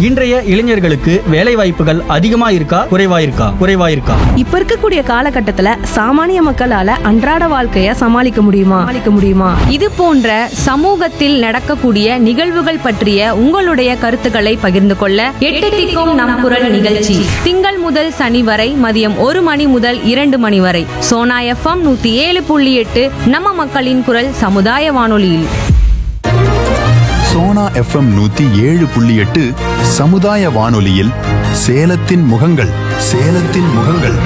இன்றைய இளைஞர்களுக்கு வேலை வாய்ப்புகள் அதிகமா இருக்கா குறைவா இருக்கா குறைவா இருக்கா இப்ப இருக்கக்கூடிய காலகட்டத்துல சாமானிய மக்களால அன்றாட வாழ்க்கைய சமாளிக்க முடியுமா சமாளிக்க முடியுமா இது போன்ற சமூகத்தில் நடக்கக்கூடிய நிகழ்வுகள் பற்றிய உங்களுடைய கருத்துக்களை பகிர்ந்து கொள்ள எட்டு திக்கும் நம் குரல் நிகழ்ச்சி திங்கள் முதல் சனி வரை மதியம் ஒரு மணி முதல் இரண்டு மணி வரை சோனா எஃப்எம் நூத்தி ஏழு புள்ளி எட்டு நம்ம மக்களின் குரல் சமுதாய வானொலியில் சோனா எஃப்எம் நூத்தி ஏழு புள்ளி எட்டு சமுதாய வானொலியில் சேலத்தின் முகங்கள் சேலத்தின் முகங்கள்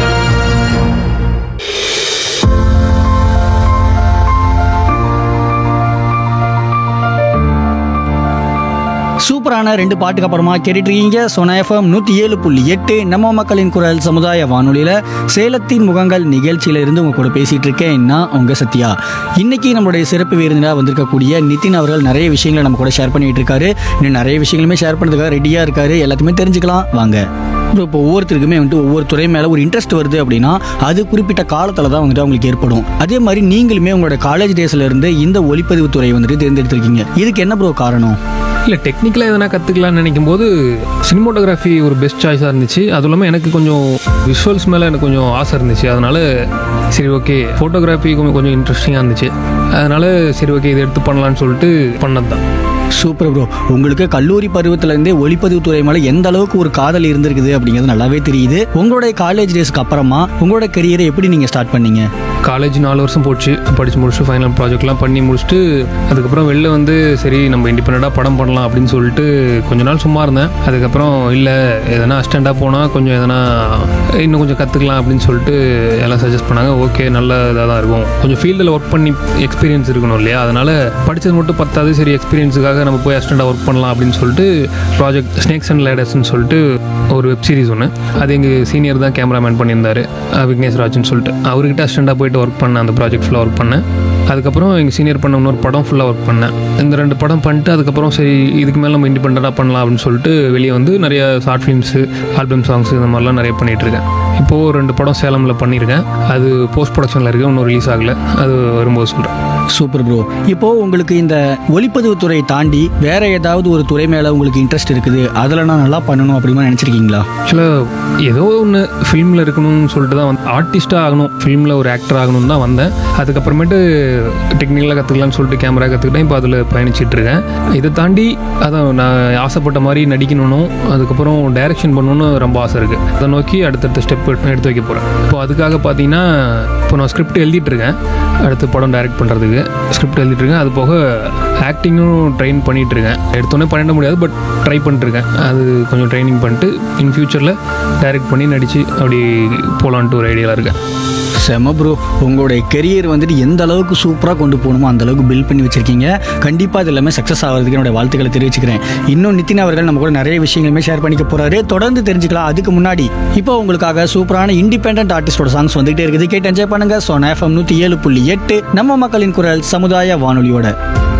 சூப்பரான ரெண்டு பாட்டுக்கு அப்புறமா கேட்டுட்டு இருக்கீங்க சோனா எஃப்எம் நூற்றி ஏழு புள்ளி எட்டு நம்ம மக்களின் குரல் சமுதாய வானொலியில் சேலத்தின் முகங்கள் நிகழ்ச்சியில இருந்து உங்க கூட பேசிட்டு இருக்கேன் நான் உங்க சத்யா இன்னைக்கு நம்மளுடைய சிறப்பு விருந்தினராக வந்திருக்கக்கூடிய நிதின் அவர்கள் நிறைய விஷயங்களை நம்ம கூட ஷேர் பண்ணிட்டு இருக்காரு இன்னும் நிறைய விஷயங்களுமே ஷேர் பண்ணுறதுக்காக ரெடியாக இருக்காரு எல்லாத்தையுமே தெரிஞ்சுக்கலாம் வாங்க ப்ரோ இப்போ ஒவ்வொருத்தருக்குமே வந்துட்டு ஒவ்வொரு துறை மேலே ஒரு இன்ட்ரெஸ்ட் வருது அப்படின்னா அது குறிப்பிட்ட காலத்தில் தான் வந்துட்டு அவங்களுக்கு ஏற்படும் அதே மாதிரி நீங்களுமே உங்களோட காலேஜ் டேஸ்ல இருந்து இந்த ஒளிப்பதிவு துறை வந்துட்டு தேர்ந்தெடுத்திருக்கீங்க இதுக்கு என்ன ப்ரோ காரணம் இல்லை டெக்னிக்கலாக எதனா கற்றுக்கலாம்னு நினைக்கும் போது சினிமோட்டோகிராஃபி ஒரு பெஸ்ட் சாய்ஸாக இருந்துச்சு அதுவும் இல்லாமல் எனக்கு கொஞ்சம் விஷுவல்ஸ் மேலே எனக்கு கொஞ்சம் ஆசை இருந்துச்சு அதனால சரி ஓகே ஃபோட்டோகிராஃபி கொஞ்சம் கொஞ்சம் இன்ட்ரெஸ்டிங்காக இருந்துச்சு அதனால சரி ஓகே இதை எடுத்து பண்ணலான்னு சொல்லிட்டு பண்ணது தான் சூப்பர் ப்ரோ உங்களுக்கு கல்லூரி பருவத்திலேருந்தே ஒளிப்பதிவு துறை மேலே எந்த அளவுக்கு ஒரு காதல் இருந்திருக்குது அப்படிங்கிறது நல்லாவே தெரியுது உங்களுடைய காலேஜ் டேஸ்க்கு அப்புறமா உங்களோட கரியரை எப்படி நீங்கள் ஸ்டார்ட் பண்ணீங்க காலேஜ் நாலு வருஷம் போச்சு படித்து முடிச்சுட்டு ஃபைனல் ப்ராஜெக்ட்லாம் பண்ணி முடிச்சுட்டு அதுக்கப்புறம் வெளில வந்து சரி நம்ம இண்டிபெண்ட்டாக படம் பண்ணலாம் அப்படின்னு சொல்லிட்டு கொஞ்ச நாள் சும்மா இருந்தேன் அதுக்கப்புறம் இல்லை எதனா அஸ்டண்டாக போனால் கொஞ்சம் எதனா இன்னும் கொஞ்சம் கற்றுக்கலாம் அப்படின்னு சொல்லிட்டு எல்லாம் சஜஸ்ட் பண்ணாங்க ஓகே நல்ல இதாக தான் இருக்கும் கொஞ்சம் ஃபீல்டில் ஒர்க் பண்ணி எக்ஸ்பீரியன்ஸ் இருக்கணும் இல்லையா அதனால் படித்தது மட்டும் பத்தாது சரி எக்ஸ்பீரியன்ஸுக்காக நம்ம போய் அஸ்டண்டாக ஒர்க் பண்ணலாம் அப்படின்னு சொல்லிட்டு ப்ராஜெக்ட் ஸ்னேக்ஸ் அண்ட் லேடர்ஸ்னு சொல்லிட்டு ஒரு வெப் சீரிஸ் ஒன்று அது எங்கள் சீனியர் தான் கேமராமேன் பண்ணியிருந்தாரு அஹ் விக்னேஷ் ராஜ்னு சொல்லிட்டு அவர்கிட்ட அஸ்டண்டாக போயிட்டு ஒர்க் பண்ணேன் அந்த ப்ராஜெக்ட் ஃபுல்லாக ஒர்க் பண்ணேன் அதுக்கப்புறம் எங்கள் சீனியர் பண்ண இன்னொரு படம் ஃபுல்லாக ஒர்க் பண்ணேன் இந்த ரெண்டு படம் பண்ணிட்டு அதுக்கப்புறம் சரி இதுக்கு மேலே நம்ம இண்டிபெண்ட்டாக பண்ணலாம் அப்படின்னு சொல்லிட்டு வெளியே வந்து நிறைய ஷார்ட் ஃபிலிம்ஸு ஆல்பம் சாங்ஸ் இந்த மாதிரிலாம் நிறைய பண்ணிகிட்டு இருக்கேன் இப்போது ரெண்டு படம் சேலமில் பண்ணியிருக்கேன் அது போஸ்ட் ப்ரொடக்ஷனில் இருக்குது இன்னும் ரிலீஸ் ஆகலை அது வரும்போது சொல்கிறேன் சூப்பர் ப்ரோ இப்போ உங்களுக்கு இந்த ஒளிப்பதிவு துறை தாண்டி வேற ஏதாவது ஒரு துறை மேலே உங்களுக்கு இன்ட்ரெஸ்ட் இருக்குது அதில் நான் நல்லா பண்ணணும் அப்படின்னு நினச்சிருக்கீங்களா ஆக்சுவலாக ஏதோ ஒன்று ஃபிலிமில் இருக்கணும்னு சொல்லிட்டு தான் வந்து ஆர்டிஸ்ட்டாக ஆகணும் ஃபிலிமில் ஒரு ஆக்டர் ஆகணும்னு தான் வந்தேன் அதுக்கப்புறமேட்டு டெக்னிக்கலாக கற்றுக்கலாம்னு சொல்லிட்டு கேமரா கற்றுக்கிட்டேன் இப்போ அதில் பயணிச்சிட்டு இருக்கேன் இதை தாண்டி அதான் நான் ஆசைப்பட்ட மாதிரி நடிக்கணும் அதுக்கப்புறம் டைரக்ஷன் பண்ணணும்னு ரொம்ப ஆசை இருக்குது அதை நோக்கி அடுத்தடுத்த ஸ்டெப் எடுத்து வைக்க போகிறேன் இப்போ அதுக்காக பார்த்தீங்கன்னா இப்போ நான் ஸ்கிரிப்ட் எழுதிட்டு இருக்கேன் அடுத்து படம் டைரக்ட் பண்ணுறதுக்கு ஸ்கிரிப்ட் எழுதிட்டு இருக்கேன் அது போக ஆக்டிங்கும் ட்ரெயின் பண்ணிட்டு இருக்கேன் எடுத்தோன்னே பண்ணிட முடியாது பட் ட்ரை பண்ணிட்டுருக்கேன் அது கொஞ்சம் ட்ரைனிங் பண்ணிட்டு இன் ஃபியூச்சரில் டைரக்ட் பண்ணி நடித்து அப்படி போகலான்ட்டு ஒரு ஐடியாவில் இருக்கேன் செம ப்ரோ உங்களுடைய கெரியர் வந்துட்டு எந்த அளவுக்கு சூப்பராக கொண்டு போகணுமோ அந்த அளவுக்கு பில்ட் பண்ணி வச்சிருக்கீங்க கண்டிப்பாக இது எல்லாமே சக்ஸஸ் ஆகிறதுக்கு என்னோட வாழ்த்துக்களை தெரிவிச்சுக்கிறேன் இன்னும் நிதின் அவர்கள் நம்ம கூட நிறைய விஷயங்களுமே ஷேர் பண்ணிக்க போறாரு தொடர்ந்து தெரிஞ்சுக்கலாம் அதுக்கு முன்னாடி இப்போ உங்களுக்காக சூப்பரான இண்டிபெண்டன்ட் ஆர்டிஸ்டோட சாங்ஸ் வந்துகிட்டே இருக்குது கேட்டு என்ஜாய் பண்ணுங்க சோனா எஃப்எம் நூற்றி ஏழு புள்ளி எட்டு நம்ம மக்களின் குரல் சமுதாய வானொலியோட